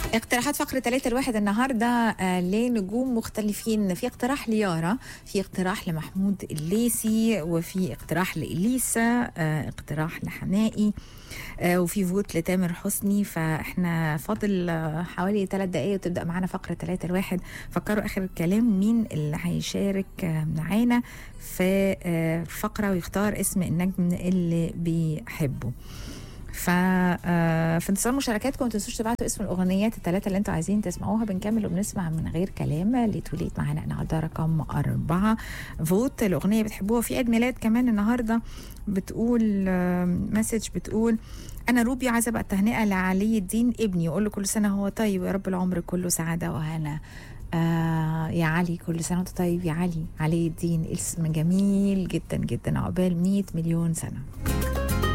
اقتراحات فقرة ثلاثة الواحد النهاردة آه، لنجوم مختلفين في اقتراح ليارا في اقتراح لمحمود الليسي وفي اقتراح لإليسا آه، اقتراح لحمائي آه، وفي فوت لتامر حسني فاحنا فاضل آه، حوالي ثلاث دقايق وتبدا معانا فقره ثلاثة الواحد فكروا اخر الكلام مين اللي هيشارك آه، معانا في آه، فقره ويختار اسم النجم اللي بيحبه ف آه، في انتظار مشاركاتكم ما تنسوش تبعتوا اسم الاغنيات الثلاثه اللي انتوا عايزين تسمعوها بنكمل وبنسمع من غير كلام لتوليت معانا النهارده رقم أربعة فوت الاغنيه بتحبوها في عيد ميلاد كمان النهارده بتقول آه، مسج بتقول انا روبي عايزه بقى التهنئه لعلي الدين ابني واقول له كل سنه هو طيب يا رب العمر كله سعاده وهنا آه يا علي كل سنه وانت طيب يا علي علي الدين اسم جميل جدا جدا عقبال 100 مليون سنه